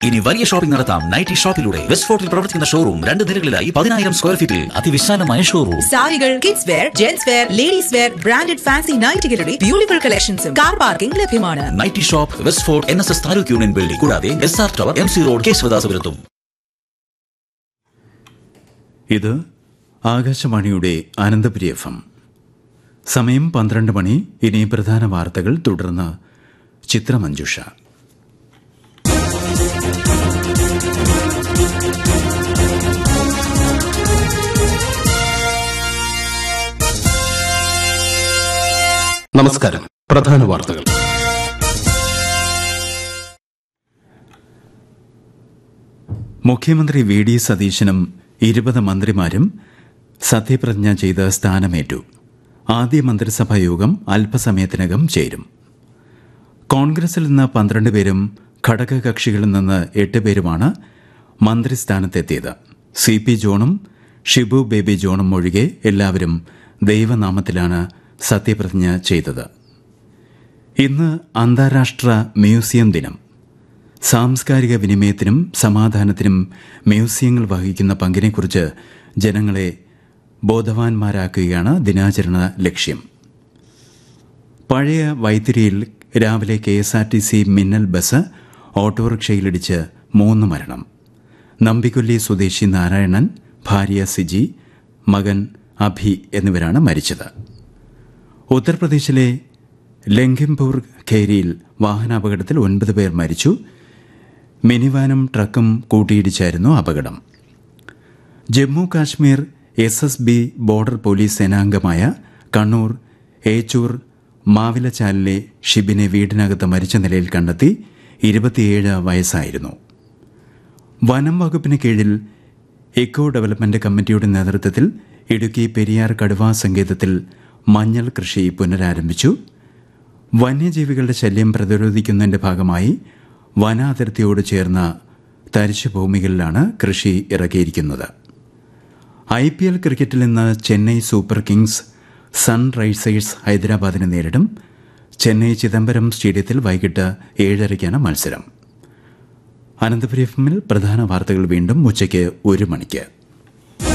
ഇനി വലിയ ഷോപ്പിംഗ് നടത്താം നൈറ്റി ഷോപ്പിലൂടെ വെസ്റ്റ് ഫോർട്ടിൽ പ്രവർത്തിക്കുന്ന ഷോറൂം രണ്ട് നിലകളിലായി പതിനായിരം സ്ക്വയർ ഫീറ്റിൽ അതിവിശാലമായ ഷോറൂം സാരികൾ kids wear gents wear ladies wear branded fancy നൈറ്റുകളുടെ ബ്യൂട്ടിഫുൾ കളക്ഷൻസും കാർ പാർക്കിംഗ് ലഭ്യമാണ് nighty shop west fort N S S taluk union building കൂടാതെ S R tower M C road കേശവദാസപുരത്തും ഇത് ആകാശവാണിയുടെ ആനന്ദപുരി എഫ് എം സമയം പന്ത്രണ്ട് മണി ഇനി പ്രധാന വാർത്തകൾ തുടർന്ന് ചിത്രമഞ്ജുഷ നമസ്കാരം പ്രധാന വാർത്തകൾ മുഖ്യമന്ത്രി വി ഡി സതീശനും ഇരുപത് മന്ത്രിമാരും സത്യപ്രതിജ്ഞ ചെയ്ത് സ്ഥാനമേറ്റു ആദ്യ മന്ത്രിസഭാ യോഗം അല്പസമയത്തിനകം ചേരും കോൺഗ്രസിൽ നിന്ന് പന്ത്രണ്ട് പേരും ഘടകകക്ഷികളിൽ നിന്ന് എട്ട് പേരുമാണ് മന്ത്രിസ്ഥാനത്തെത്തിയത് സി പി ജോണും ഷിബു ബേബി ജോണും ഒഴികെ എല്ലാവരും ദൈവനാമത്തിലാണ് സത്യപ്രതിജ്ഞ ചെയ്തത് ഇന്ന് അന്താരാഷ്ട്ര മ്യൂസിയം ദിനം സാംസ്കാരിക വിനിമയത്തിനും സമാധാനത്തിനും മ്യൂസിയങ്ങൾ വഹിക്കുന്ന പങ്കിനെക്കുറിച്ച് ജനങ്ങളെ ബോധവാന്മാരാക്കുകയാണ് ദിനാചരണ ലക്ഷ്യം പഴയ വൈത്തിരിയിൽ രാവിലെ K S R T C Minnal bus ഓട്ടോറിക്ഷയിലിടിച്ച് മൂന്ന് മരണം നമ്പിക്കൊല്ലി സ്വദേശി നാരായണൻ ഭാര്യ സിജി മകൻ അഭി എന്നിവരാണ് മരിച്ചത് ഉത്തർപ്രദേശിലെ ലംഘിംപൂർ ഖേരിയിൽ വാഹനാപകടത്തിൽ ഒൻപത് പേർ മരിച്ചു മിനിവാനും ട്രക്കും കൂട്ടിയിടിച്ചായിരുന്നു അപകടം Jammu Kashmir S S B border police സേനാംഗമായ കണ്ണൂർ ഏച്ചൂർ മാവിലച്ചാലിലെ ഷിബിനെ വീടിനകത്ത് മരിച്ച നിലയിൽ കണ്ടെത്തി ഇരുപത്തിയേഴ് വയസ്സായിരുന്നു വനം വകുപ്പിന് കീഴിൽ എക്കോ ഡെവലപ്മെന്റ് കമ്മിറ്റിയുടെ നേതൃത്വത്തിൽ ഇടുക്കി പെരിയാർ കടുവാ സങ്കേതത്തിൽ മഞ്ഞൾ കൃഷി പുനരാരംഭിച്ചു വന്യജീവികളുടെ ശല്യം പ്രതിരോധിക്കുന്നതിന്റെ ഭാഗമായി വനാതിർത്തിയോട് ചേർന്ന തരിശുഭൂമികളിലാണ് കൃഷി ഇറക്കിയിരിക്കുന്നത് ഐ പി എൽ ക്രിക്കറ്റിൽ ഇന്ന് ചെന്നൈ സൂപ്പർ കിങ്സ് സൺറൈസേഴ്സ് ഹൈദരാബാദിനെ നേരിടും ചെന്നൈ ചിദംബരം സ്റ്റേഡിയത്തിൽ വൈകിട്ട് ഏഴരയ്ക്കാണ് മത്സരം അനന്തപുരി എഫ് എമ്മിൽ പ്രധാന വാർത്തകൾ വീണ്ടും ഉച്ചയ്ക്ക് ഒരു മണിക്ക്